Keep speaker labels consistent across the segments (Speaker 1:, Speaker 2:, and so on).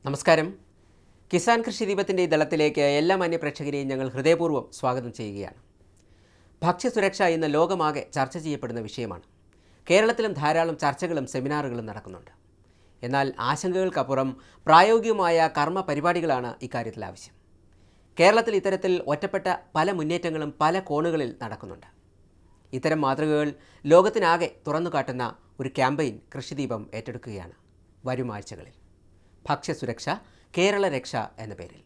Speaker 1: നമസ്കാരം കിസാൻ കൃഷി ദീപത്തിൻ്റെ ഈ ദളത്തിലേക്ക് എല്ലാ മാന്യപ്രേക്ഷകരെയും ഞങ്ങൾ ഹൃദയപൂർവ്വം സ്വാഗതം ചെയ്യുകയാണ് ഭക്ഷ്യസുരക്ഷ ഇന്ന് ലോകമാകെ ചർച്ച ചെയ്യപ്പെടുന്ന വിഷയമാണ് കേരളത്തിലും ധാരാളം ചർച്ചകളും സെമിനാറുകളും നടക്കുന്നുണ്ട് എന്നാൽ ആശങ്കകൾക്കപ്പുറം പ്രായോഗികമായ കർമ്മ പരിപാടികളാണ് ഇക്കാര്യത്തിൽ ആവശ്യം കേരളത്തിൽ ഇത്തരത്തിൽ ഒറ്റപ്പെട്ട പല മുന്നേറ്റങ്ങളും പല കോണുകളിൽ നടക്കുന്നുണ്ട് ഇത്തരം മാതൃകകൾ ലോകത്തിനാകെ തുറന്നു കാട്ടുന്ന ഒരു ക്യാമ്പയിൻ കൃഷിദീപം ഏറ്റെടുക്കുകയാണ് വരും ആഴ്ചകളിൽ ഭക്ഷ്യസുരക്ഷ കേരള രക്ഷ എന്ന പേരിൽ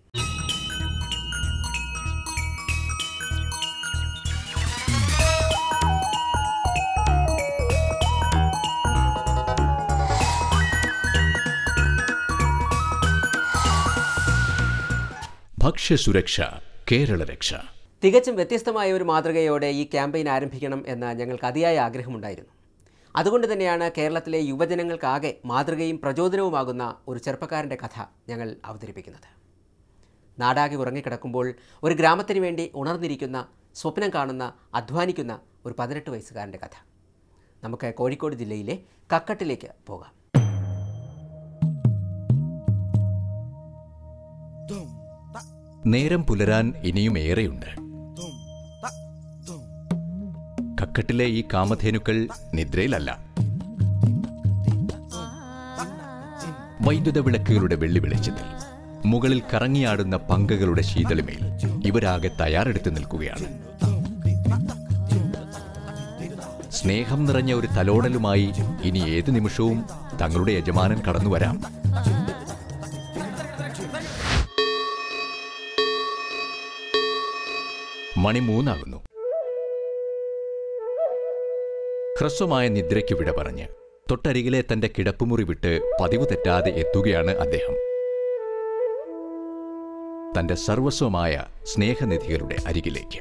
Speaker 2: ഭക്ഷ്യസുരക്ഷ കേരള രക്ഷ
Speaker 1: തികച്ചും വ്യത്യസ്തമായ ഒരു മാതൃകയോടെ ഈ ക്യാമ്പയിൻ ആരംഭിക്കണം എന്ന ഞങ്ങൾക്ക് അതിയായ ആഗ്രഹമുണ്ടായിരുന്നു അതുകൊണ്ട് തന്നെയാണ് കേരളത്തിലെ യുവജനങ്ങൾക്കാകെ മാതൃകയും പ്രചോദനവുമാകുന്ന ഒരു ചെറുപ്പക്കാരൻ്റെ കഥ ഞങ്ങൾ അവതരിപ്പിക്കുന്നത് നാടാകെ ഉറങ്ങിക്കിടക്കുമ്പോൾ ഒരു ഗ്രാമത്തിന് വേണ്ടി ഉണർന്നിരിക്കുന്ന സ്വപ്നം കാണുന്ന അധ്വാനിക്കുന്ന ഒരു പതിനെട്ട് വയസ്സുകാരൻ്റെ കഥ നമുക്ക് കോഴിക്കോട് ജില്ലയിലെ കക്കട്ടിലേക്ക് പോകാം
Speaker 2: നേരം പുലരാൻ ഇനിയും ഏറെയുണ്ട് കക്കട്ടിലെ ഈ കാമധേനുക്കൾ നിദ്രയിലല്ല വൈദ്യുത വിളക്കുകളുടെ വെള്ളി വെളിച്ചത്തിൽ മുകളിൽ കറങ്ങിയാടുന്ന പങ്കകളുടെ ശീതളിമയിൽ ഇവരാകെ തയ്യാറെടുത്ത് നിൽക്കുകയാണ് സ്നേഹം നിറഞ്ഞ ഒരു തലോടലുമായി ഇനി ഏതു നിമിഷവും തങ്ങളുടെ യജമാനൻ കടന്നു വരാം മണി മൂന്നാകുന്നു ഹ്രസ്വമായ നിദ്രയ്ക്ക് വിട പറഞ്ഞ് തൊട്ടരികിലെ തന്റെ കിടപ്പുമുറി വിട്ട് പതിവ് തെറ്റാതെ എത്തുകയാണ് അദ്ദേഹം തന്റെ സർവസ്വമായ സ്നേഹനിധികളുടെ അരികിലേക്ക്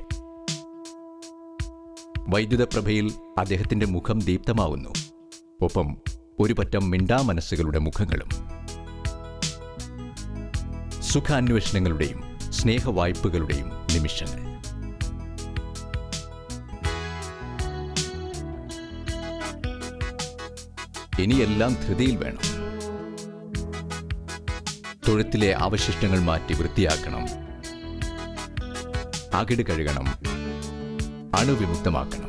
Speaker 2: വൈദ്യുതപ്രഭയിൽ അദ്ദേഹത്തിന്റെ മുഖം ദീപ്തമാവുന്നു ഒപ്പം ഒരു പറ്റം മിണ്ടാമനസ്സുകളുടെ മുഖങ്ങളും സുഖാന്വേഷണങ്ങളുടെയും സ്നേഹവായ്പകളുടെയും നിമിഷങ്ങൾ ഇനിയെല്ലാം ധൃതിയിൽ വേണം തൊഴുത്തിലെ അവശിഷ്ടങ്ങൾ മാറ്റി വൃത്തിയാക്കണം അകിട് കഴുകണം അണുവിമുക്തമാക്കണം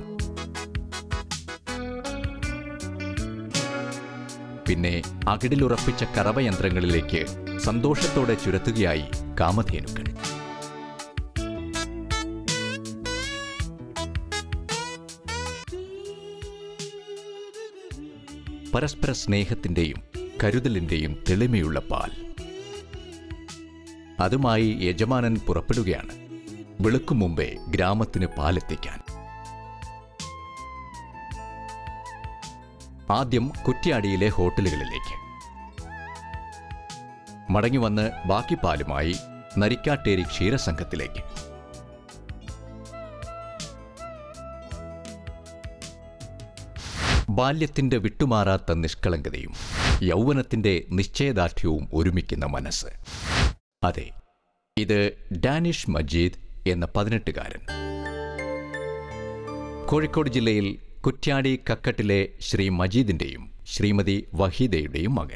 Speaker 2: പിന്നെ അകിടിലുറപ്പിച്ച കറവയന്ത്രങ്ങളിലേക്ക് സന്തോഷത്തോടെ ചുരത്തുകയായി കാമധേനുക്കൾ പരസ്പര സ്നേഹത്തിന്റെയും കരുതലിന്റെയും തെളിമയുള്ള പാൽ അതുമായി യജമാനൻ പുറപ്പെടുകയാണ് വെളുക്കും മുമ്പേ ഗ്രാമത്തിന് പാലെത്തിക്കാൻ ആദ്യം കുറ്റ്യാടിയിലെ ഹോട്ടലുകളിലേക്ക് മടങ്ങി വന്ന് ബാക്കി പാലുമായി നരിക്കാട്ടേരി ക്ഷീരസംഘത്തിലേക്ക് ബാല്യത്തിന്റെ വിട്ടുമാറാത്ത നിഷ്കളങ്കതയും യൗവനത്തിന്റെ നിശ്ചയദാർഢ്യവും ഒരുമിക്കുന്ന മനസ്സ് അതെ ഇത് ഡാനിഷ് മജീദ് എന്ന പതിനെട്ടുകാരൻ കോഴിക്കോട് ജില്ലയിൽ കുറ്റ്യാടി കക്കട്ടിലെ ശ്രീ മജീദിന്റെയും ശ്രീമതി വഹീദയുടെയും മകൻ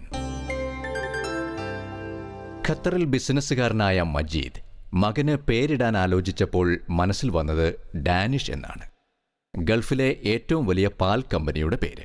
Speaker 2: ഖത്തറിൽ ബിസിനസ്സുകാരനായ മജീദ് മകന് പേരിടാൻ ആലോചിച്ചപ്പോൾ മനസ്സിൽ വന്നത് ഡാനിഷ് എന്നാണ് ഗൾഫിലെ ഏറ്റവും വലിയ പാൽ കമ്പനിയുടെ പേര്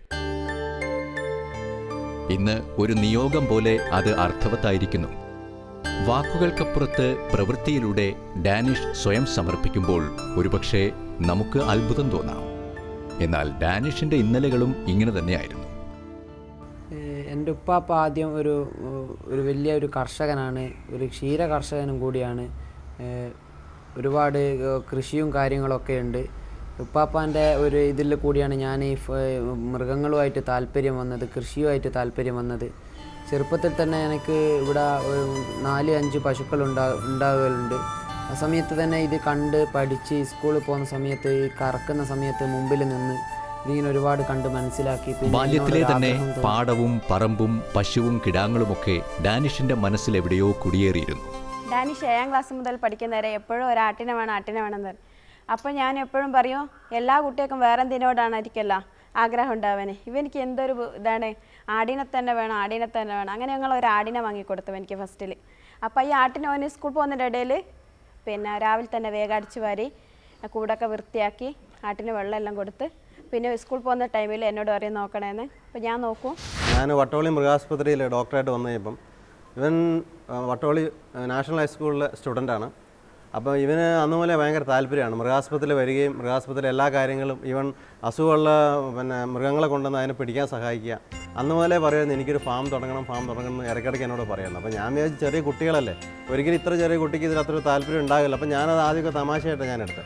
Speaker 2: ഇന്ന് ഒരു നിയോഗം പോലെ അത് അർത്ഥവത്തായിരിക്കുന്നു വാക്കുകൾക്കപ്പുറത്ത് പ്രവൃത്തിയിലൂടെ ഡാനിഷ് സ്വയം സമർപ്പിക്കുമ്പോൾ ഒരുപക്ഷെ നമുക്ക് അത്ഭുതം തോന്നാം എന്നാൽ ഡാനിഷിന്റെ ഇന്നലകളും ഇങ്ങനെ തന്നെയായിരുന്നു
Speaker 3: ഏഹ് എൻ്റെ ഉപ്പാപ്പ ആദ്യം ഒരു ഏഹ് ഒരു വലിയ ഒരു കർഷകനാണ് ഒരു ക്ഷീര കർഷകനും കൂടിയാണ് ഏഹ് ഒരുപാട് ഏഹ് കൃഷിയും കാര്യങ്ങളൊക്കെ ഉണ്ട് ഉപ്പാപ്പാൻ്റെ ഒരു ഇതിൽ കൂടിയാണ് ഞാൻ ഈ ഫ- മൃഗങ്ങളുമായിട്ട് താല്പര്യം വന്നത് കൃഷിയുമായിട്ട് താല്പര്യം വന്നത് ചെറുപ്പത്തിൽ തന്നെ എനിക്ക് ഇവിടെ ഒരു നാല് അഞ്ച് പശുക്കൾ ഉണ്ടാ ഉണ്ടാകലുണ്ട് ആ സമയത്ത് തന്നെ ഇത് കണ്ട് പഠിച്ച് സ്കൂളിൽ പോകുന്ന സമയത്ത് ഈ കറക്കുന്ന സമയത്ത് മുമ്പിൽ നിന്ന് ഇതിങ്ങനെ ഒരുപാട് കണ്ട് മനസ്സിലാക്കി പിന്നെ
Speaker 2: ബാല്യത്തിലെ
Speaker 3: ഇതിനോടൊരു
Speaker 2: തന്നെ
Speaker 3: ആഗ്രഹം തോന്നി.
Speaker 2: പാടവും പറമ്പും പശുവും കിടാങ്ങളുമൊക്കെ ഡാനിഷിന്റെ മനസ്സിൽ എവിടെയോ കുടിയേറിയിരുന്നു
Speaker 4: ഡാനിഷ് ഏഴാം ക്ലാസ് മുതൽ പഠിക്കുന്നവരെ എപ്പോഴും ഒരു ആട്ടിനെ വേണം ആട്ടിനെ വേണം എന്ന് പറയും അപ്പോൾ ഞാൻ എപ്പോഴും പറയും എല്ലാ കുട്ടികൾക്കും വേറെ എന്തിനോടാണ് ഇരിക്കല്ല ആഗ്രഹം ഉണ്ടാവനെ ഇവനിക്ക് എന്തൊരു ബു- ഇതാണ് ആടിനെ തന്നെ വേണം ആടിനെ തന്നെ വേണം അങ്ങനെ ഞങ്ങൾ ഒരു ആടിനെ വാങ്ങിക്കൊടുത്തു എനിക്ക് ഫസ്റ്റിൽ അപ്പോൾ ഈ ആട്ടിനെ ഓന് സ്കൂൾ പോകുന്നതിൻ്റെ ഇടയിൽ പിന്നെ രാവിലെ തന്നെ വേഗം അടിച്ചു വാരി ആ കൂടൊക്കെ വൃത്തിയാക്കി ആട്ടിന് വെള്ളമെല്ലാം കൊടുത്ത് പിന്നെ സ്കൂൾ പോകുന്ന ടൈമിൽ എന്നോട് പറയും നോക്കണേന്ന് അപ്പോൾ ഞാൻ നോക്കും
Speaker 5: ഞാൻ വട്ടോളി മൃഗാസ്പത്രിയിൽ ഡോക്ടറായിട്ട് വന്നു കഴിഞ്ഞപ്പം ഇവൻ ആ, വട്ടോളി ആ, നാഷണൽ ഹൈസ്കൂളിലെ സ്റ്റുഡൻ്റാണ് അപ്പോൾ ഇവന് അന്ന് മുതലേ ഭയങ്കര താല്പര്യമാണ് മൃഗാസ്പത്രിയിൽ വരികയും മൃഗാസ്പത്രിയിലെ എല്ലാ കാര്യങ്ങളും ഇവൻ അസുഖമുള്ള പിന്നെ മൃഗങ്ങളെ കൊണ്ടുവന്ന് അതിനെ പിടിക്കാൻ സഹായിക്കുക അന്ന് മുതലേ പറയുന്നത് എനിക്കൊരു ഫാം തുടങ്ങണം ഫാം തുടങ്ങണം എന്ന് ഇടയ്ക്കിടയ്ക്ക് എന്നോട് പറയുന്നത് അപ്പോൾ ഞാൻ വിചാരിച്ചു ചെറിയ കുട്ടികളല്ലേ ഒരിക്കലും ഇത്ര ചെറിയ കുട്ടിക്ക് ഇതിൽ അത്ര താല്പര്യം ഉണ്ടാകില്ല അപ്പോൾ ഞാനത് ആദ്യമൊക്കെ തമാശയായിട്ട് ഞാൻ എടുത്തത്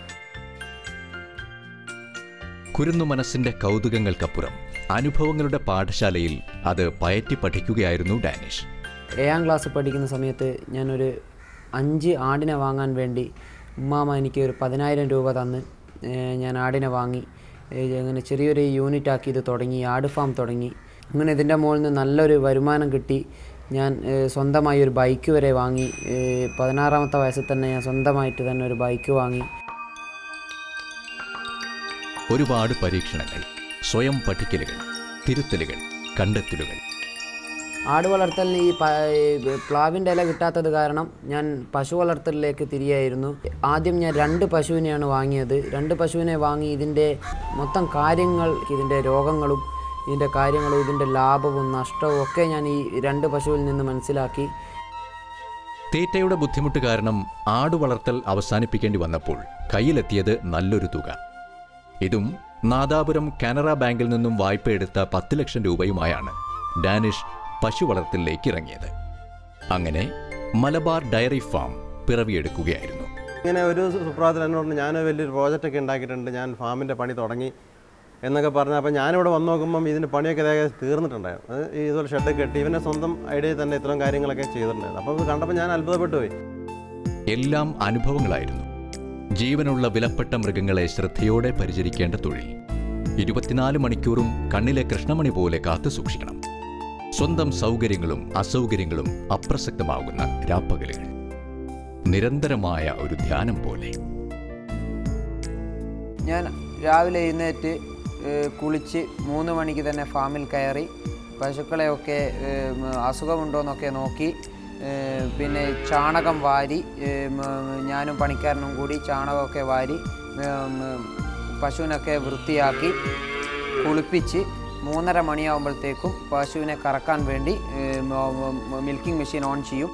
Speaker 2: കുരുന്നു മനസ്സിന്റെ കൗതുകങ്ങൾക്കപ്പുറം അനുഭവങ്ങളുടെ പാഠശാലയിൽ അത് പയറ്റി പഠിക്കുകയായിരുന്നു ഡാനിഷ്
Speaker 3: ഏഴാം ക്ലാസ് പഠിക്കുന്ന സമയത്ത് ഞാനൊരു അഞ്ച് ആടിനെ വാങ്ങാൻ വേണ്ടി ഉമ്മാമ എനിക്ക് ഒരു പതിനായിരം രൂപ തന്ന് ഏഹ് ഞാൻ ആടിനെ വാങ്ങി ഏഹ് അങ്ങനെ ചെറിയൊരു യൂണിറ്റ് ആക്കി ഇത് തുടങ്ങി ആട് ഫാം തുടങ്ങി അങ്ങനെ ഇതിൻ്റെ മുകളിൽ നിന്ന് നല്ലൊരു വരുമാനം കിട്ടി ഞാൻ ഏഹ് സ്വന്തമായി ഒരു ബൈക്ക് വരെ വാങ്ങി ഏഹ് പതിനാറാമത്തെ വയസ്സിൽ തന്നെ ഞാൻ സ്വന്തമായിട്ട് തന്നെ ഒരു ബൈക്ക് വാങ്ങി
Speaker 2: ഒരുപാട് പരീക്ഷണങ്ങൾ സ്വയം പഠിക്കലുകൾ തിരുത്തലുകൾ കണ്ടെത്തലുകൾ
Speaker 3: ആട് വളർത്തലിന് ഈ പ- ഈ പ്ലാവിൻ്റെ ഇല കിട്ടാത്തത് കാരണം ഞാൻ പശു വളർത്തലിലേക്ക് തിരിയായിരുന്നു ആദ്യം ഞാൻ രണ്ട് പശുവിനെയാണ് വാങ്ങിയത് രണ്ട് പശുവിനെ വാങ്ങി ഇതിൻ്റെ മൊത്തം കാര്യങ്ങൾ ഇതിൻ്റെ രോഗങ്ങളും ഇതിൻ്റെ കാര്യങ്ങളും ഇതിൻ്റെ ലാഭവും നഷ്ടവും ഒക്കെ ഞാൻ ഈ രണ്ട് പശുവിൽ നിന്ന് മനസ്സിലാക്കി
Speaker 2: തീറ്റയുടെ ബുദ്ധിമുട്ട് കാരണം ആടു വളർത്തൽ അവസാനിപ്പിക്കേണ്ടി വന്നപ്പോൾ കയ്യിലെത്തിയത് നല്ലൊരു തുക ഇതും നാദാപുരം കാനറ ബാങ്കിൽ നിന്നും വായ്പയെടുത്ത പത്ത് ലക്ഷം രൂപയുമായാണ് ഡാനിഷ് പശു വളർത്തലിലേക്ക് ഇറങ്ങിയത് അങ്ങനെ മലബാർ ഡയറി ഫാം പിറവിയെടുക്കുകയായിരുന്നു
Speaker 5: ഇങ്ങനെ ഒരു സുപ്രഭാതത്തിൽ എന്നോട് പറഞ്ഞു, ഞാൻ വലിയൊരു പ്രോജക്റ്റൊക്കെ ഉണ്ടാക്കിയിട്ടുണ്ട് ഞാൻ ഫാമിൻ്റെ പണി തുടങ്ങി എന്നൊക്കെ പറഞ്ഞു അപ്പോൾ ഞാനിവിടെ വന്ന് നോക്കുമ്പം ഇതിൻ്റെ പണിയൊക്കെ ഏകദേശം തീർന്നിട്ടുണ്ടായിരുന്നു അത് ഈ ഇതുപോലെ ഷെഡ് കെട്ടി ഇവനെ സ്വന്തം ഐഡിയയിൽ തന്നെ ഇത്രയും കാര്യങ്ങളൊക്കെ ചെയ്തിട്ടുണ്ടായിരുന്നു അപ്പോൾ ഇത് കണ്ടപ്പോൾ ഞാൻ അത്ഭുതപ്പെട്ടു പോയി
Speaker 2: എല്ലാം അനുഭവങ്ങളായിരുന്നു ജീവനുള്ള വിലപ്പെട്ട മൃഗങ്ങളെ ശ്രദ്ധയോടെ പരിചരിക്കേണ്ട തൊഴിൽ ഇരുപത്തിനാല് മണിക്കൂറും കണ്ണിലെ കൃഷ്ണമണി പോലെ കാത്തു സൂക്ഷിക്കണം സ്വന്തം സൗകര്യങ്ങളും അസൗകര്യങ്ങളും അപ്രസക്തമാകുന്ന രാപ്പകലുകൾ നിരന്തരമായ ഒരു ധ്യാനം പോലെ
Speaker 3: ഞാൻ രാവിലെ എഴുന്നേറ്റ് ഏഹ്, കുളിച്ച് മൂന്ന് മണിക്ക് തന്നെ ഫാമിൽ കയറി പശുക്കളെയൊക്കെ ഏഹ്, അസുഖമുണ്ടോയെന്നൊക്കെ നോക്കി ഏഹ്, പിന്നെ ചാണകം വാരി ഏഹ്, മ- ഞാനും പണിക്കാരനും കൂടി ചാണകമൊക്കെ വാരി ഏഹ്, പശുവിനൊക്കെ വൃത്തിയാക്കി കുളിപ്പിച്ച് മൂന്നര മണിയാകുമ്പോഴത്തേക്കും പശുവിനെ കറക്കാൻ വേണ്ടി ഏഹ്, മ- മ- മിൽക്കിംഗ് മെഷീൻ ഓൺ ചെയ്യും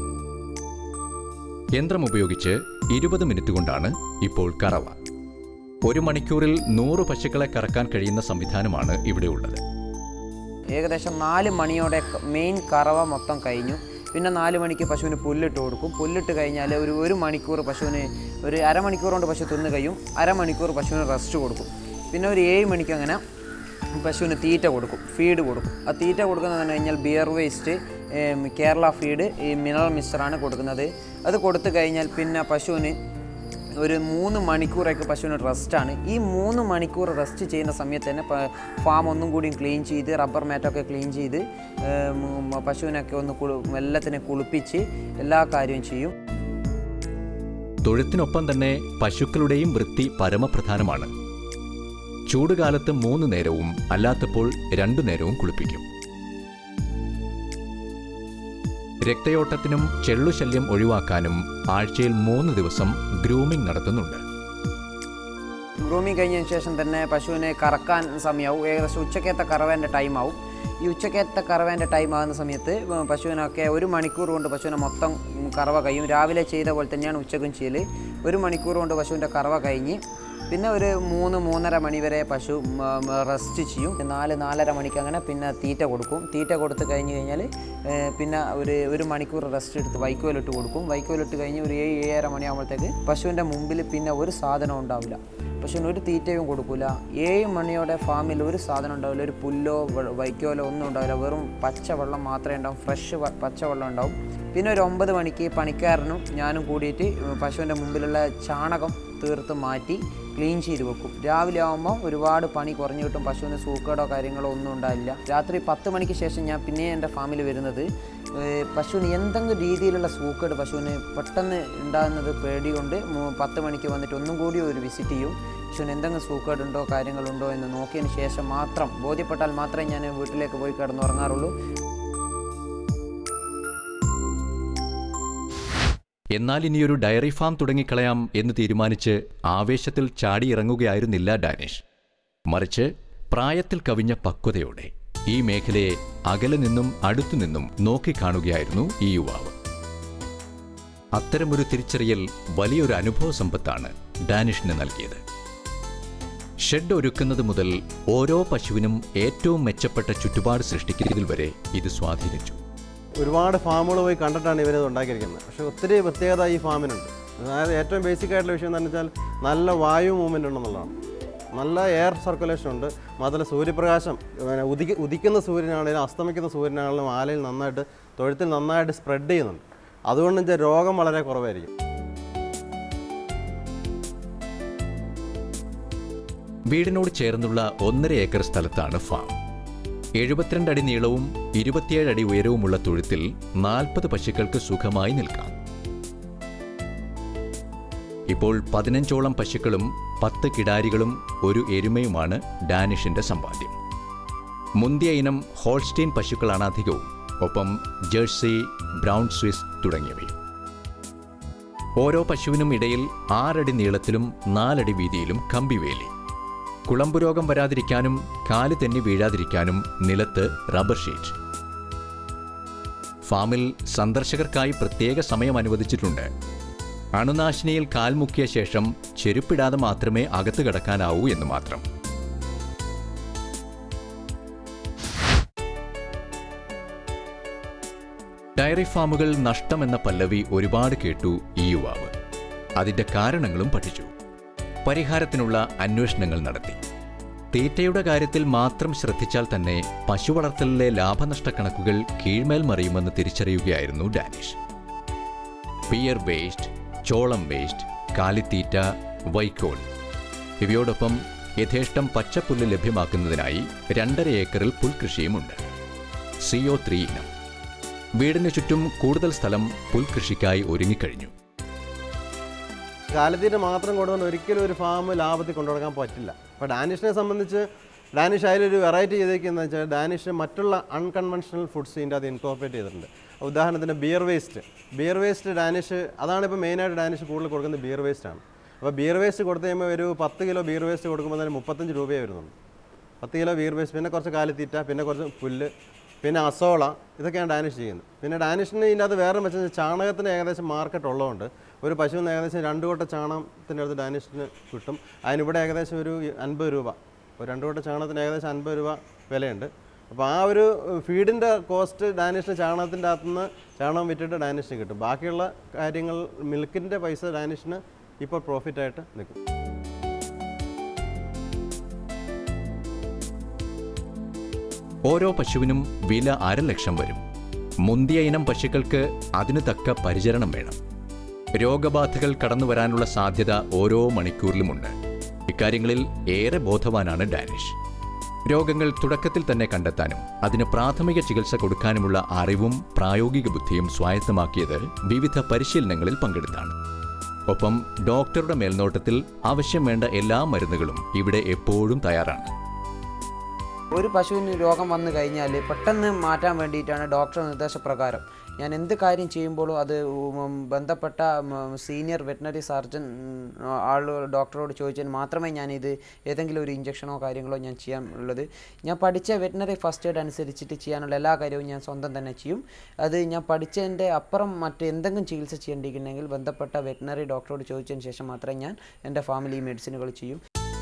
Speaker 2: യന്ത്രം ഉപയോഗിച്ച് ഇരുപത് മിനിറ്റ് കൊണ്ടാണ് ഇപ്പോൾ കറവ ഒരു മണിക്കൂറിൽ നൂറ് പശുക്കളെ കറക്കാൻ കഴിയുന്ന സംവിധാനമാണ് ഇവിടെ ഉള്ളത്
Speaker 3: ഏകദേശം നാല് മണിയോടെ ക- മെയിൻ കറവ മൊത്തം കഴിഞ്ഞു പിന്നെ നാല് മണിക്ക് പശുവിന് പുല്ലിട്ട് കൊടുക്കും പുല്ലിട്ട് കഴിഞ്ഞാൽ ഒരു ഒരു മണിക്കൂർ പശുവിന് ഒരു അരമണിക്കൂർ കൊണ്ട് പശു തിന്ന് കഴിയും അരമണിക്കൂർ പശുവിന് റെസ്റ്റ് കൊടുക്കും പിന്നെ ഒരു ഏഴ് മണിക്ക് അങ്ങനെ പശുവിന് തീറ്റ കൊടുക്കും ഫീഡ് കൊടുക്കും ആ തീറ്റ കൊടുക്കുന്നത് പറഞ്ഞു കഴിഞ്ഞാൽ ബിയർ വേസ്റ്റ് കേരള ഫീഡ് ഈ മിനറൽ മിക്സറാണ് കൊടുക്കുന്നത് അത് കൊടുത്തു കഴിഞ്ഞാൽ പിന്നെ പശുവിന് ഒരു മൂന്ന് മണിക്കൂറൊക്കെ പശുവിന് റെസ്റ്റാണ് ഈ മൂന്ന് മണിക്കൂർ റെസ്റ്റ് ചെയ്യുന്ന സമയത്ത് തന്നെ പ- ഫാം ഒന്നും കൂടി ക്ലീൻ ചെയ്ത് റബ്ബർ മാറ്റൊക്കെ ക്ലീൻ ചെയ്ത് ഏം, ഉം, പശുവിനൊക്കെ ഒന്ന് കുളി വെള്ളത്തിനെ കുളിപ്പിച്ച് എല്ലാ കാര്യവും ചെയ്യും
Speaker 2: തൊഴുത്തിനൊപ്പം തന്നെ പശുക്കളുടെയും വൃത്തി പരമപ്രധാനമാണ് ചൂടുകാലത്ത് മൂന്ന് നേരവും അല്ലാത്തപ്പോൾ രണ്ടു നേരവും കുളിപ്പിക്കും രക്തയോട്ടത്തിനും ചെള്ളുശല്യം ഒഴിവാക്കാനും ആഴ്ചയിൽ മൂന്ന് ദിവസം ഗ്രൂമിംഗ് നടത്തുന്നുണ്ട്
Speaker 3: ഗ്രൂമിങ് കഴിഞ്ഞതിന് ശേഷം തന്നെ പശുവിനെ കറക്കാൻ സമയമാവും ഏകദേശം ഉച്ചക്കത്തെ കറവേൻ്റെ ടൈമാവും ഈ ഉച്ചക്കത്തെ കറവേൻ്റെ ടൈം ആകുന്ന സമയത്ത് ഉം, പശുവിനൊക്കെ ഒരു മണിക്കൂർ കൊണ്ട് പശുവിനെ മൊത്തം ഉം, കറവ കഴിയും രാവിലെ ചെയ്ത പോലെ തന്നെയാണ് ഉച്ചക്കും ചെയ്യൽ ഒരു മണിക്കൂർ കൊണ്ട് പശുവിൻ്റെ കറവ കഴിഞ്ഞ് പിന്നെ ഒരു മൂന്ന് മൂന്നര മണി വരെ പശു റെസ്റ്റ് ചെയ്യും നാല് നാലര മണിക്ക് അങ്ങനെ പിന്നെ തീറ്റ കൊടുക്കും തീറ്റ കൊടുത്ത് കഴിഞ്ഞ് കഴിഞ്ഞാൽ ഏഹ്, പിന്നെ ഒരു ഒരു മണിക്കൂർ റെസ്റ്റ് എടുത്ത് വൈക്കോലിട്ട് കൊടുക്കും വൈക്കോലിട്ട് കഴിഞ്ഞ് ഒരു ഏഴ് ഏഴര മണിയാകുമ്പോഴത്തേക്ക് പശുവിൻ്റെ മുമ്പിൽ പിന്നെ ഒരു സാധനം ഉണ്ടാവില്ല പശുവിന് ഒരു തീറ്റയും കൊടുക്കില്ല ഏഴ് മണിയോടെ ഫാമിൽ ഒരു സാധനം ഉണ്ടാവില്ല ഒരു പുല്ലോ വെ- വൈക്കോലോ ഒന്നും ഉണ്ടാവില്ല വെറും പച്ചവെള്ളം മാത്രമേ ഉണ്ടാവും ഫ്രഷ് പച്ചവെള്ളം ഉണ്ടാവും പിന്നെ ഒരു ഒമ്പത് മണിക്ക് പണിക്കാരനും ഞാനും കൂടിയിട്ട് പശുവിൻ്റെ മുമ്പിലുള്ള ചാണകം തീർത്ത് മാറ്റി ക്ലീൻ ചെയ്ത് വെക്കും രാവിലെ ആകുമ്പോൾ ഒരുപാട് പണി കുറഞ്ഞു കിട്ടും പശുവിന് സൂക്കേടോ കാര്യങ്ങളോ ഒന്നും ഉണ്ടാവില്ല രാത്രി പത്ത് മണിക്ക് ശേഷം ഞാൻ പിന്നെ എൻ്റെ ഫാമിൽ വരുന്നത് ഏഹ് പശുവിന് എന്തെങ്കിലും രീതിയിലുള്ള സൂക്കേട് പശുവിന് പെട്ടെന്ന് ഉണ്ടാകുന്നത് പേടി കൊണ്ട് മൂ- പത്ത് മണിക്ക് വന്നിട്ട് ഒന്നും കൂടി ഒരു വിസിറ്റ് ചെയ്യും പശുവിന് എന്തെങ്കിലും സൂക്കേടുണ്ടോ കാര്യങ്ങളുണ്ടോ എന്ന് നോക്കിയതിന് ശേഷം മാത്രം ബോധ്യപ്പെട്ടാൽ മാത്രമേ ഞാൻ വീട്ടിലേക്ക് പോയി കിടന്നുറങ്ങാറുള്ളൂ
Speaker 2: എന്നാൽ ഇനിയൊരു ഡയറി ഫാം തുടങ്ങിക്കളയാം എന്ന് തീരുമാനിച്ച് ആവേശത്തിൽ ചാടിയിറങ്ങുകയായിരുന്നില്ല ഡാനിഷ് മറിച്ച് പ്രായത്തിൽ കവിഞ്ഞ പക്വതയോടെ ഈ മേഖലയെ അകലെ നിന്നും അടുത്തുനിന്നും നോക്കിക്കാണുകയായിരുന്നു ഈ യുവാവ് അത്തരമൊരു തിരിച്ചറിയൽ വലിയൊരു അനുഭവ സമ്പത്താണ് ഡാനിഷിന് നൽകിയത് ഷെഡ് ഒരുക്കുന്നത് മുതൽ ഓരോ പശുവിനും ഏറ്റവും മെച്ചപ്പെട്ട ചുറ്റുപാട് സൃഷ്ടിക്കുന്നതിൽ വരെ ഇത് സ്വാധീനിച്ചു
Speaker 5: ഒരുപാട് ഫാമുകൾ പോയി കണ്ടിട്ടാണ് ഇവരിത് ഉണ്ടാക്കിയിരിക്കുന്നത് പക്ഷേ ഒത്തിരി പ്രത്യേകത ഈ ഫാമിനുണ്ട് അതായത് ഏറ്റവും ബേസിക് ആയിട്ടുള്ള വിഷയം എന്താണെന്ന് വെച്ചാൽ നല്ല വായു മൂവ്മെൻ്റ് ഉണ്ടെന്നുള്ളതാണ് നല്ല എയർ സർക്കുലേഷൻ ഉണ്ട് മാത്രമല്ല സൂര്യപ്രകാശം പിന്നെ ഉദിക്ക ഉദിക്കുന്ന സൂര്യനാണെങ്കിലും അസ്തമിക്കുന്ന സൂര്യനാണെങ്കിലും ആലയിൽ നന്നായിട്ട് തൊഴുത്തിൽ നന്നായിട്ട് സ്പ്രെഡ് ചെയ്യുന്നുണ്ട് അതുകൊണ്ട് വെച്ചാൽ രോഗം വളരെ കുറവായിരിക്കും
Speaker 2: വീടിനോട് ചേർന്നുള്ള ഒന്നര ഏക്കർ സ്ഥലത്താണ് ഫാം എഴുപത്തിരണ്ട് അടി നീളവും ഇരുപത്തിയേഴ് അടി ഉയരവുമുള്ള തൊഴുത്തിൽ നാൽപ്പത് പശുക്കൾക്ക് സുഖമായി നിൽക്കാം ഇപ്പോൾ പതിനഞ്ചോളം പശുക്കളും പത്ത് കിടാരികളും ഒരു എരുമയുമാണ് ഡാനിഷിന്റെ സമ്പാദ്യം മുന്തിയ ഇനം ഹോൾസ്റ്റീൻ പശുക്കളാണ് അധികവും ഒപ്പം ജേഴ്സി ബ്രൗൺ സ്വിസ് തുടങ്ങിയവയും ഓരോ പശുവിനും ഇടയിൽ ആറടി നീളത്തിലും നാലടി വീതിയിലും കമ്പിവേലി കുളമ്പുരോഗം വരാതിരിക്കാനും കാല് തെന്നി വീഴാതിരിക്കാനും നിലത്ത് റബ്ബർ ഷീറ്റ് ഫാമിൽ സന്ദർശകർക്കായി പ്രത്യേക സമയം അനുവദിച്ചിട്ടുണ്ട് അണുനാശിനിയിൽ കാൽമുക്കിയ ശേഷം ചെരുപ്പിടാതെ മാത്രമേ അകത്ത് കടക്കാനാവൂ എന്ന് മാത്രം ഡയറി ഫാമുകൾ നഷ്ടമെന്ന പല്ലവി ഒരുപാട് കേട്ടു ഈ യുവാവ് അതിന്റെ കാരണങ്ങളും പഠിച്ചു പരിഹാരത്തിനുള്ള അന്വേഷണങ്ങൾ നടത്തി തീറ്റയുടെ കാര്യത്തിൽ മാത്രം ശ്രദ്ധിച്ചാൽ തന്നെ പശു വളർത്തലിലെ ലാഭനഷ്ട കണക്കുകൾ കീഴ്മേൽ മറിയുമെന്ന് തിരിച്ചറിയുകയായിരുന്നു ഡാനിഷ് പിയർ വേസ്റ്റ് ചോളം വേസ്റ്റ് കാലിത്തീറ്റ വൈക്കോൽ ഇവയോടൊപ്പം യഥേഷ്ടം പച്ചപ്പുല്ല് ലഭ്യമാക്കുന്നതിനായി രണ്ടര ഏക്കറിൽ പുൽകൃഷിയുമുണ്ട് സിഒ ത്രീ ഇനം വീടിന് ചുറ്റും കൂടുതൽ സ്ഥലം പുൽകൃഷിക്കായി ഒരുങ്ങിക്കഴിഞ്ഞു
Speaker 5: കാലത്തീറ്റ മാത്രം കൊണ്ടുവന്ന് ഒരിക്കലും ഒരു ഫാം ലാഭത്തിൽ കൊണ്ടുനടക്കാൻ പറ്റില്ല അപ്പോൾ ഡാനിഷിനെ സംബന്ധിച്ച് ഡാനിഷ് അതിലൊരു വെറൈറ്റി ചെയ്തേക്കുന്നത് വെച്ചാൽ ഡാനിഷ് മറ്റുള്ള അൺകൺവെൻഷണൽ ഫുഡ്സ് ഇതിൻ്റെ അത് ഇൻകോർപ്പറേറ്റ് ചെയ്തിട്ടുണ്ട് ഉദാഹരണത്തിന് beer waste beer waste Danish അതാണ് ഇപ്പോൾ മെയിനായിട്ട് ഡാനിഷ് കൂടുതൽ കൊടുക്കുന്നത് ബിയർ വേസ്റ്റ് ആണ് അപ്പോൾ ബിയർ വേസ്റ്റ് കൊടുത്തു കഴിയുമ്പോൾ ഒരു പത്ത് കിലോ ബിയർ വേസ്റ്റ് കൊടുക്കുമ്പോൾ തന്നെ മുപ്പത്തഞ്ച് രൂപയേ വരുന്നുള്ളൂ പത്ത് കിലോ ബിയർ വേസ്റ്റ് പിന്നെ കുറച്ച് കാലിത്തീറ്റ പിന്നെ കുറച്ച് പുല്ല് പിന്നെ അസോള ഇതൊക്കെയാണ് ഡാനിഷ് ചെയ്യുന്നത് പിന്നെ ഡാനിഷിന് ഇതിൻ്റെ അത് വേറെ വെച്ചാൽ ചാണകത്തിന് ഏകദേശം മാർക്കറ്റ് ഉള്ളതുകൊണ്ട് ഒരു പശുവിന് ഏകദേശം രണ്ട് കൊട്ട ചാണകത്തിൻ്റെ അടുത്ത് ഡാനിഷിന് കിട്ടും അതിനിവിടെ ഏകദേശം ഒരു അൻപത് രൂപ ഒരു രണ്ട് കൊട്ട ചാണകത്തിന് ഏകദേശം അൻപത് രൂപ വിലയുണ്ട് അപ്പോൾ ആ ഒരു ഫീഡിൻ്റെ കോസ്റ്റ് ഡാനിഷിന് ചാണകത്തിൻ്റെ അകത്തുനിന്ന് ചാണകം വിറ്റിട്ട് ഡാനിഷിന് കിട്ടും ബാക്കിയുള്ള കാര്യങ്ങൾ മിൽക്കിൻ്റെ പൈസ ഡാനിഷിന് ഇപ്പോൾ പ്രോഫിറ്റായിട്ട് നിൽക്കും
Speaker 2: ഓരോ പശുവിനും വില അര ലക്ഷം വരും മുന്തിയ ഇനം പശുക്കൾക്ക് അതിനു തക്ക പരിചരണം വേണം രോഗബാധകൾ കടന്നു വരാനുള്ള സാധ്യത ഓരോ മണിക്കൂറിലുമുണ്ട് ഇക്കാര്യങ്ങളിൽ ഏറെ ബോധവാനാണ് ഡാനിഷ് രോഗങ്ങൾ തുടക്കത്തിൽ തന്നെ കണ്ടെത്താനും അതിന് പ്രാഥമിക ചികിത്സ കൊടുക്കാനുമുള്ള അറിവും പ്രായോഗിക ബുദ്ധിയും സ്വായത്തമാക്കിയത് വിവിധ പരിശീലനങ്ങളിൽ പങ്കെടുത്താണ് ഒപ്പം ഡോക്ടറുടെ മേൽനോട്ടത്തിൽ ആവശ്യം വേണ്ട എല്ലാ മരുന്നുകളും ഇവിടെ എപ്പോഴും തയ്യാറാണ്
Speaker 3: ഒരു പശുവിന് രോഗം വന്നു കഴിഞ്ഞാൽ പെട്ടെന്ന് മാറ്റാൻ വേണ്ടിയിട്ടാണ് ഡോക്ടർ നിർദ്ദേശപ്രകാരം ഞാൻ എന്ത് കാര്യം ചെയ്യുമ്പോഴും അത് ഉം ബന്ധപ്പെട്ട സീനിയർ വെറ്റിനറി സർജൻ ആൾ ഡോക്ടറോട് ചോദിച്ചാൽ മാത്രമേ ഞാനിത് ഏതെങ്കിലും ഒരു ഇഞ്ചക്ഷനോ കാര്യങ്ങളോ ഞാൻ ചെയ്യാൻ ഉള്ളത് ഞാൻ പഠിച്ച വെറ്റിനറി ഫസ്റ്റ് എയ്ഡ് അനുസരിച്ചിട്ട് ചെയ്യാനുള്ള എല്ലാ കാര്യവും ഞാൻ സ്വന്തം തന്നെ ചെയ്യും അത് ഞാൻ പഠിച്ചതിൻ്റെ അപ്പുറം മറ്റ് എന്തെങ്കിലും ചികിത്സ ചെയ്യേണ്ടിയിട്ടുണ്ടെങ്കിൽ ബന്ധപ്പെട്ട വെറ്റിനറി ഡോക്ടറോട് ചോദിച്ചതിന് ശേഷം മാത്രമേ ഞാൻ എൻ്റെ ഫാമിലി മെഡിസിനുകൾ ചെയ്യും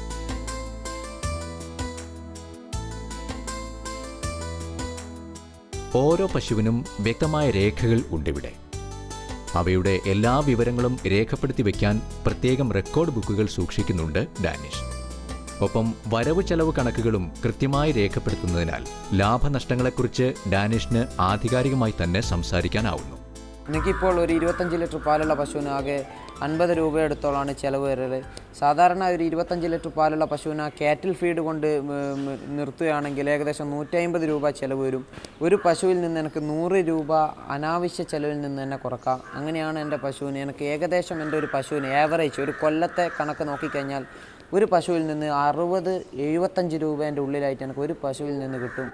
Speaker 2: ഓരോ പശുവിനും വ്യക്തമായ രേഖകൾ ഉണ്ടിവിടെ അവയുടെ എല്ലാ വിവരങ്ങളും രേഖപ്പെടുത്തി വയ്ക്കാൻ പ്രത്യേകം റെക്കോർഡ് ബുക്കുകൾ സൂക്ഷിക്കുന്നുണ്ട് ഡാനിഷ് ഒപ്പം വരവ് ചെലവ് കണക്കുകളും കൃത്യമായി രേഖപ്പെടുത്തുന്നതിനാൽ ലാഭനഷ്ടങ്ങളെക്കുറിച്ച് ഡാനിഷിന് ആധികാരികമായി തന്നെ സംസാരിക്കാനാവുന്നു
Speaker 3: എനിക്കിപ്പോൾ ഒരു ഇരുപത്തഞ്ച് ലിറ്റർ പാലുള്ള പശുവിന് ആകെ അൻപത് രൂപയെടുത്തോളാണ് ചിലവ് വരല് സാധാരണ ഒരു ഇരുപത്തഞ്ച് ലിറ്റർ പാലുള്ള പശുവിന് കാറ്റിൽ ഫീഡ് കൊണ്ട് ഉം, ഉം, നിർത്തുകയാണെങ്കിൽ ഏകദേശം നൂറ്റമ്പത് രൂപ ചിലവ് വരും ഒരു പശുവിൽ നിന്ന് എനിക്ക് നൂറ് രൂപ അനാവശ്യ ചിലവിൽ നിന്ന് തന്നെ കുറക്കാം അങ്ങനെയാണ് എൻ്റെ പശുവിന് എനിക്ക് ഏകദേശം എൻ്റെ ഒരു പശുവിന് ആവറേജ് ഒരു കൊല്ലത്തെ കണക്ക് നോക്കിക്കഴിഞ്ഞാൽ ഒരു പശുവിൽ നിന്ന് അറുപത് എഴുപത്തഞ്ച് രൂപേൻ്റെ ഉള്ളിലായിട്ട് എനിക്ക് ഒരു പശുവിൽ നിന്ന് കിട്ടും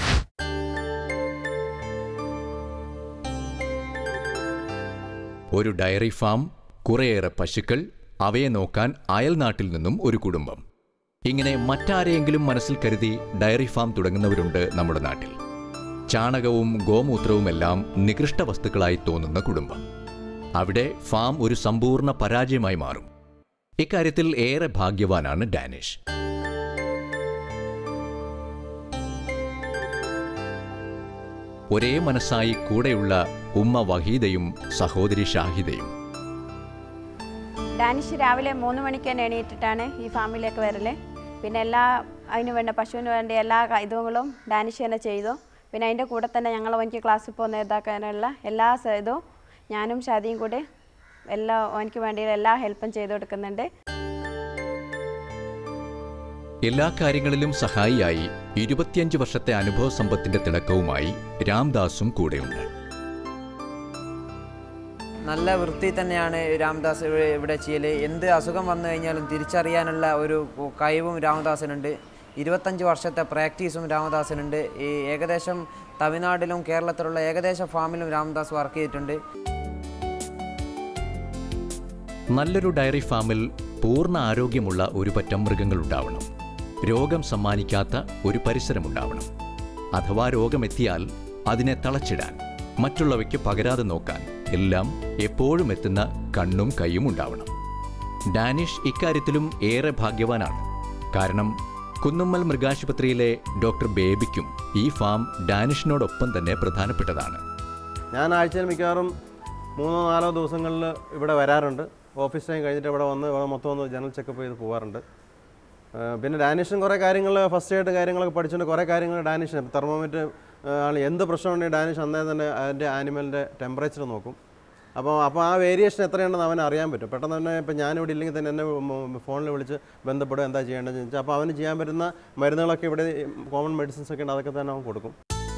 Speaker 2: ഒരു ഡയറി ഫാം കുറേയേറെ പശുക്കൾ അവയെ നോക്കാൻ അയൽനാട്ടിൽ നിന്നും ഒരു കുടുംബം ഇങ്ങനെ മറ്റാരെയെങ്കിലും മനസ്സിൽ കരുതി ഡയറി ഫാം തുടങ്ങുന്നവരുണ്ട് നമ്മുടെ നാട്ടിൽ ചാണകവും ഗോമൂത്രവുമെല്ലാം നികൃഷ്ട വസ്തുക്കളായി തോന്നുന്ന കുടുംബം അവിടെ ഫാം ഒരു സമ്പൂർണ്ണ പരാജയമായി മാറും ഇക്കാര്യത്തിൽ ഏറെ ഭാഗ്യവാനാണ് ഡാനിഷ് ഒരേ മനസ്സായി കൂടെയുള്ള ഉമ്മ വഹീദയും സഹോദരി ഷാഹിദയും
Speaker 4: ഡാനിഷ് രാവിലെ മൂന്ന് മണിക്ക് തന്നെ എണീറ്റിട്ടാണ് ഈ ഫാമിലേക്ക് വരല് പിന്നെ എല്ലാ അതിന് വേണ്ട പശുവിന് വേണ്ട എല്ലാ ക- ഇതുകളും ഡാനിഷ് തന്നെ ചെയ്തു പിന്നെ അതിൻ്റെ കൂടെ തന്നെ ഞങ്ങൾ എനിക്ക് ക്ലാസ്സിൽ പോകുന്ന ഇതാക്കാനുള്ള എല്ലാ സ- ഇതും ഞാനും ഷാദിയും കൂടി എല്ലാ എനിക്ക് വേണ്ടി എല്ലാ ഹെൽപ്പും ചെയ്തു കൊടുക്കുന്നുണ്ട്
Speaker 2: എല്ലാ കാര്യങ്ങളിലും സഹായിയായി ഇരുപത്തിയഞ്ച് വർഷത്തെ അനുഭവ സമ്പത്തിന്റെ തിളക്കവുമായി രാംദാസും കൂടെയുണ്ട്
Speaker 3: നല്ല വൃത്തി തന്നെയാണ് രാംദാസ് ഇവിടെ ഇവിടെ ചെയ്യൽ എന്ത് അസുഖം വന്നു കഴിഞ്ഞാലും തിരിച്ചറിയാനുള്ള ഒരു കഴിവും രാമദാസിനുണ്ട് ഇരുപത്തഞ്ച് വർഷത്തെ പ്രാക്ടീസും രാമദാസിനുണ്ട് ഈ ഏകദേശം തമിഴ്നാട്ടിലും കേരളത്തിലുള്ള ഏകദേശം ഫാമിലും രാമദാസ് വർക്ക് ചെയ്തിട്ടുണ്ട്
Speaker 2: നല്ലൊരു ഡയറി ഫാമിൽ പൂർണ്ണ ആരോഗ്യമുള്ള ഒരു പറ്റം മൃഗങ്ങളുണ്ടാവണം രോഗം സമ്മാനിക്കാത്ത ഒരു പരിസരമുണ്ടാവണം അഥവാ രോഗമെത്തിയാൽ അതിനെ തളച്ചിടാൻ മറ്റുള്ളവയ്ക്ക് പകരാതെ നോക്കാൻ എല്ലാം എപ്പോഴും എത്തുന്ന കണ്ണും കൈയും ഉണ്ടാവണം ഡാനിഷ് ഇക്കാര്യത്തിലും ഏറെ ഭാഗ്യവാനാണ് കാരണം കുന്നുമ്മൽ മൃഗാശുപത്രിയിലെ ഡോക്ടർ ബേബിക്കും ഈ ഫാം ഡാനിഷിനോടൊപ്പം തന്നെ പ്രധാനപ്പെട്ടതാണ്
Speaker 5: ഞാൻ ആഴ്ചയിൽ മിക്കവാറും മൂന്നോ നാലോ ദിവസങ്ങളിൽ ഇവിടെ വരാറുണ്ട് ഓഫീസ് ടൈം കഴിഞ്ഞിട്ട് ഇവിടെ വന്ന് ഇവിടെ മൊത്തം ഒന്ന് ജനറൽ ചെക്കപ്പ് ചെയ്ത് പോകാറുണ്ട് ആ, പിന്നെ ഡാനിഷും കുറേ കാര്യങ്ങൾ ഫസ്റ്റ് എയ്ഡ് കാര്യങ്ങളൊക്കെ പഠിച്ചുകൊണ്ട് കുറേ കാര്യങ്ങൾ ഡാനിഷ് തെർമോമീറ്റർ ആണ് എന്ത് പ്രശ്നമുണ്ടെങ്കിൽ ഡാനിഷ് അന്നേരം തന്നെ അതിൻ്റെ ആനിമലിൻ്റെ ടെമ്പറേച്ചർ നോക്കും അപ്പോൾ അപ്പോൾ ആ വേരിയേഷൻ എത്രയുണ്ടെന്ന് അവന് അറിയാൻ പറ്റും പെട്ടെന്ന് തന്നെ ഇപ്പോൾ ഞാനിവിടെ ഇല്ലെങ്കിൽ തന്നെ എന്നെ ഫോണിൽ വിളിച്ച് ബന്ധപ്പെടുക എന്താ ചെയ്യേണ്ടതെന്ന് ചോദിച്ചാൽ അപ്പോൾ അവന് ചെയ്യാൻ പറ്റുന്ന മരുന്നുകളൊക്കെ ഇവിടെ കോമൺ മെഡിസിൻസ് ഒക്കെ ഉണ്ട് അതൊക്കെ തന്നെ അവൻ കൊടുക്കും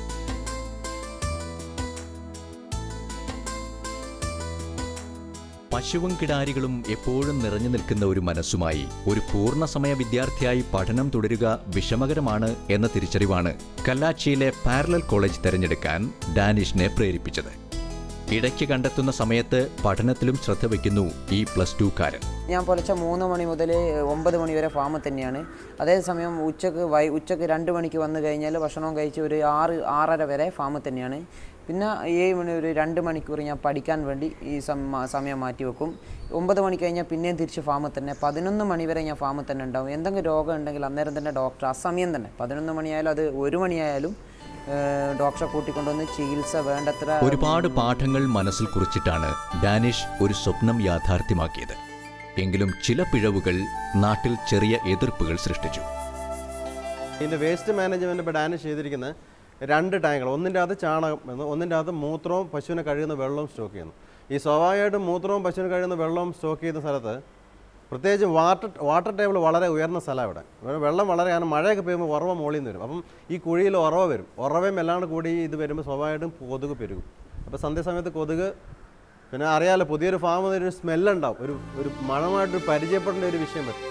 Speaker 2: പശുവും കിടാരികളും എപ്പോഴും നിറഞ്ഞു നിൽക്കുന്ന ഒരു മനസ്സുമായി ഒരു പൂർണ്ണസമയ വിദ്യാർത്ഥിയായി പഠനം തുടരുക വിഷമകരമാണ് എന്ന തിരിച്ചറിവാണ് കല്ലാച്ചിയിലെ പാരലൽ കോളേജ് തിരഞ്ഞെടുക്കാൻ ഡാനിഷിനെ പ്രേരിപ്പിച്ചത് ഇടയ്ക്ക് കണ്ടെത്തുന്ന സമയത്ത് പഠനത്തിലും ശ്രദ്ധ വയ്ക്കുന്നു ഈ പ്ലസ് ടുക്കാരൻ
Speaker 3: ഞാൻ പുലർച്ചെ മൂന്ന് മണി മുതൽ ഒമ്പത് മണി വരെ ഫാമിൽ തന്നെയാണ് അതേസമയം ഉച്ചക്ക് വൈ ഉച്ചക്ക് രണ്ട് മണിക്ക് വന്നു കഴിഞ്ഞാൽ ഭക്ഷണവും കഴിച്ച് ഒരു ആറ് ആറര വരെ ഫാമിൽ തന്നെയാണ് പിന്നെ ഏഴ് മണി ഒരു രണ്ട് മണിക്കൂർ ഞാൻ പഠിക്കാൻ വേണ്ടി ഈ സം- സമയം മാറ്റി വെക്കും ഒമ്പത് മണി കഴിഞ്ഞാൽ പിന്നെയും തിരിച്ച് ഫാമിൽ തന്നെ പതിനൊന്ന് മണി വരെ ഞാൻ ഫാമിൽ തന്നെ ഉണ്ടാവും എന്തെങ്കിലും രോഗം ഉണ്ടെങ്കിൽ അന്നേരം തന്നെ ഡോക്ടർ ആ സമയം തന്നെ പതിനൊന്ന് മണിയായാലും അത് ഒരു മണിയായാലും ഏഹ്, ഡോക്ടറെ കൂട്ടിക്കൊണ്ടുവന്ന് ചികിത്സ വേണ്ടത്ര
Speaker 2: ഒരുപാട് പാഠങ്ങൾ മനസ്സിൽ കുറിച്ചിട്ടാണ് ഡാനിഷ് ഒരു സ്വപ്നം യാഥാർത്ഥ്യമാക്കിയത് എങ്കിലും ചില പിഴവുകൾ നാട്ടിൽ ചെറിയ എതിർപ്പുകൾ സൃഷ്ടിച്ചു
Speaker 5: ഇതിൻ്റെ വേസ്റ്റ് മാനേജ്മെൻറ്റ് ഇപ്പോൾ ഡാനിഷ് ചെയ്തിരിക്കുന്നത് രണ്ട് ടാങ്കുകൾ ഒന്നിൻ്റെ അകത്ത് ചാണകം എന്ന് ഒന്നിൻ്റെ അകത്ത് മൂത്രവും പശുവിനെ കഴുകുന്ന വെള്ളവും സ്റ്റോക്ക് ചെയ്യുന്നു ഈ സ്വാഭാവികമായിട്ടും മൂത്രവും പശുവിനെ കഴുകുന്ന വെള്ളവും സ്റ്റോക്ക് ചെയ്യുന്ന സ്ഥലത്ത് പ്രത്യേകിച്ച് വാട്ടർ വാട്ടർ ടേബിൾ വളരെ ഉയർന്ന സ്ഥലമാണ് ഇവിടെ ഇവിടെ വെള്ളം വളരെ കാരണം മഴയൊക്കെ പെയ്യുമ്പോൾ ഉറവ മുകളിൽ നിന്ന് വരും അപ്പം ഈ കുഴിയിൽ ഉറവ വരും ഉറവയും എല്ലാണ്ട് കൂടി ഇത് വരുമ്പോൾ സ്വാഭാവികമായിട്ടും കൊതുക് പെരുകും അപ്പോൾ സന്ധ്യാസമയത്ത് കൊതുക് പിന്നെ അറിയാലോ പുതിയൊരു ഫാം ഒരു സ്മെല്ലുണ്ടാവും ഒരു ഒരു മണമായിട്ട് പരിചയപ്പെടേണ്ട ഒരു വിഷയം പറ്റും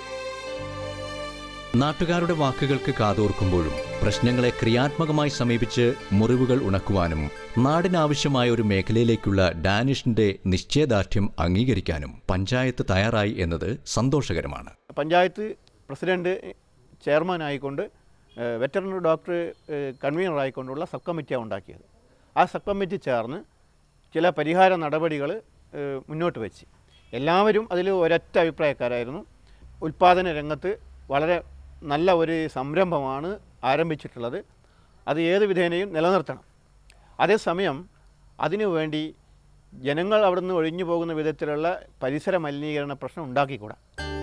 Speaker 2: നാട്ടുകാരുടെ വാക്കുകൾക്ക് കാതോർക്കുമ്പോഴും പ്രശ്നങ്ങളെ ക്രിയാത്മകമായി സമീപിച്ച് മുറിവുകൾ ഉണക്കുവാനും നാടിനാവശ്യമായ ഒരു മേഖലയിലേക്കുള്ള ഡാനിഷിന്റെ നിശ്ചയദാർഢ്യം അംഗീകരിക്കാനും പഞ്ചായത്ത് തയ്യാറായി എന്നത് സന്തോഷകരമാണ്
Speaker 6: പഞ്ചായത്ത് പ്രസിഡന്റ് ചെയർമാൻ ആയിക്കൊണ്ട് വെറ്ററിനറി ഡോക്ടർ കൺവീനർ ആയിക്കൊണ്ടുള്ള സബ് കമ്മിറ്റിയാണ് ഉണ്ടാക്കിയത് ആ സബ് കമ്മിറ്റി ചേർന്ന് ചില പരിഹാര നടപടികൾ മുന്നോട്ട് വെച്ച് എല്ലാവരും അതിൽ ഒരൊറ്റ അഭിപ്രായക്കാരായിരുന്നു ഉൽപ്പാദന രംഗത്ത് വളരെ നല്ല ഒരു സംരംഭമാണ് ആരംഭിച്ചിട്ടുള്ളത് അത് ഏത് വിധേനയും നിലനിർത്തണം അതേസമയം അതിനു വേണ്ടി ജനങ്ങൾ അവിടുന്ന് ഒഴിഞ്ഞു പോകുന്ന വിധത്തിലുള്ള പരിസര മലിനീകരണ പ്രശ്നം ഉണ്ടാക്കിക്കൂടാ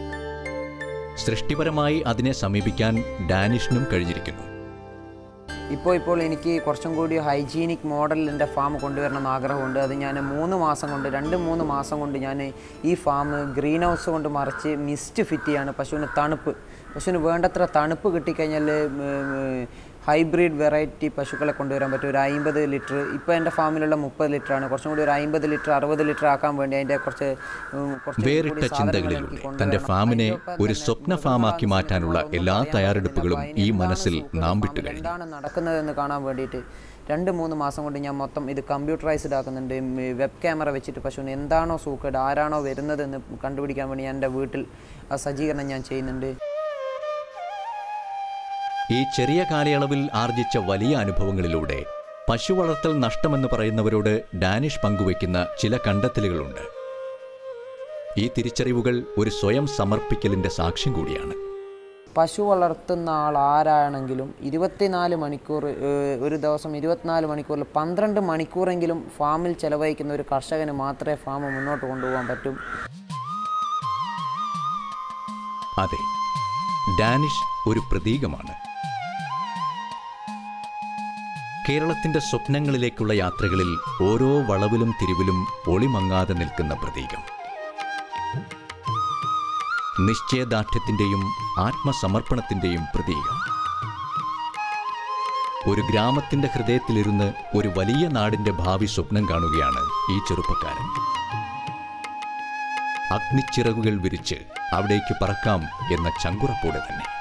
Speaker 2: സൃഷ്ടിപരമായി അതിനെ സമീപിക്കാൻ ഡാനിഷിനും കഴിഞ്ഞിരിക്കുന്നു
Speaker 3: ഇപ്പോൾ ഇപ്പോൾ എനിക്ക് കുറച്ചും കൂടി ഹൈജീനിക് മോഡൽ എൻ്റെ ഫാം കൊണ്ടുവരണം എന്ന് ആഗ്രഹമുണ്ട് അത് ഞാൻ മൂന്ന് മാസം കൊണ്ട് രണ്ട് മൂന്ന് മാസം കൊണ്ട് ഞാൻ ഈ ഫാം ഗ്രീൻ ഹൗസ് കൊണ്ട് മറിച്ച് മിസ്റ്റ് ഫിറ്റ് ചെയ്യാണ് പശുവിന് തണുപ്പ് പശുവിന് വേണ്ടത്ര തണുപ്പ് കിട്ടിക്കഴിഞ്ഞാൽ ഹൈബ്രിഡ് വെറൈറ്റി പശുക്കളെ കൊണ്ടുവരാൻ പറ്റും ഒരു അമ്പത് ലിറ്റർ ഇപ്പോൾ എൻ്റെ ഫാമിലുള്ള മുപ്പത് ലിറ്ററാണ് കുറച്ചും കൂടി ഒരു അമ്പത് ലിറ്റർ അറുപത് ലിറ്റർ ആക്കാൻ വേണ്ടി അതിൻ്റെ കുറച്ച് ഉം, കുറച്ച്
Speaker 2: വേറിട്ട
Speaker 3: കൂടി സാധനങ്ങൾ എനിക്ക്
Speaker 2: ചിന്തകളിലൂടെ
Speaker 3: കൊണ്ടുവരണം.
Speaker 2: തന്റെ ഫാമിനെ
Speaker 3: അതിൻ്റെ ഒപ്പം
Speaker 2: ഒരു
Speaker 3: തന്നെ
Speaker 2: സ്വപ്ന
Speaker 3: മൃഗ
Speaker 2: ഫാമാക്കി മാറ്റാനുള്ള
Speaker 3: സംരക്ഷണം
Speaker 2: എല്ലാ
Speaker 3: ചെയ്യാൻ
Speaker 2: തയ്യാറെടുപ്പുകളും
Speaker 3: പറ്റും.
Speaker 2: ഈ
Speaker 3: എന്താണ്
Speaker 2: മനസ്സിൽ
Speaker 3: സൂക്കട്
Speaker 2: നാം
Speaker 3: ഫാമിൽ
Speaker 2: വിട്ടു കഴിഞ്ഞു
Speaker 3: എന്താണ് നടക്കുന്നതെന്ന് കാണാൻ വേണ്ടിയിട്ട് രണ്ട് മൂന്ന് മാസം കൊണ്ട് ഞാൻ മൊത്തം ഇത് കമ്പ്യൂട്ടറൈസ്ഡ് ആക്കുന്നുണ്ട് വെബ് ക്യാമറ വെച്ചിട്ട് പശുവിന് എന്താണോ സൂക്കേട് ആരാണോ വരുന്നതെന്ന് കണ്ടുപിടിക്കാൻ വേണ്ടി ഞാൻ എൻ്റെ വീട്ടിൽ ആ സജ്ജീകരണം ഞാൻ ചെയ്യുന്നുണ്ട്
Speaker 2: ഈ ചെറിയ കാലയളവിൽ ആർജിച്ച വലിയ അനുഭവങ്ങളിലൂടെ പശു വളർത്തൽ നഷ്ടമെന്ന് പറയുന്നവരോട് ഡാനിഷ് പങ്കുവയ്ക്കുന്ന ചില കണ്ടെത്തലുകളുണ്ട് ഈ തിരിച്ചറിവുകൾ ഒരു സ്വയം സമർപ്പിക്കലിന്റെ സാക്ഷ്യം കൂടിയാണ്
Speaker 3: പശു വളർത്തുന്ന ആൾ ആരാണെങ്കിലും ഇരുപത്തിനാല് മണിക്കൂർ ഏഹ്, ഒരു ദിവസം ഇരുപത്തിനാല് മണിക്കൂറിൽ പന്ത്രണ്ട് മണിക്കൂറെങ്കിലും ഫാമിൽ ചെലവഴിക്കുന്ന ഒരു കർഷകന് മാത്രമേ ഫാം മുന്നോട്ട് കൊണ്ടുപോകാൻ പറ്റൂ
Speaker 2: അതെ ഡാനിഷ് ഒരു പ്രതീകമാണ് കേരളത്തിന്റെ സ്വപ്നങ്ങളിലേക്കുള്ള യാത്രകളിൽ ഓരോ വളവിലും തിരിവിലും ഒളിമങ്ങാതെ നിൽക്കുന്ന പ്രതീകം നിശ്ചയദാർഢ്യത്തിന്റെയും ആത്മസമർപ്പണത്തിന്റെയും പ്രതീകം ഒരു ഗ്രാമത്തിന്റെ ഹൃദയത്തിലിരുന്ന് ഒരു വലിയ നാടിന്റെ ഭാവി സ്വപ്നം കാണുകയാണ് ഈ ചെറുപ്പക്കാരൻ അഗ്നിച്ചിറകുകൾ വിരിച്ച് അവിടേക്ക് പറക്കാം എന്ന ചങ്കുറപ്പോടെ തന്നെ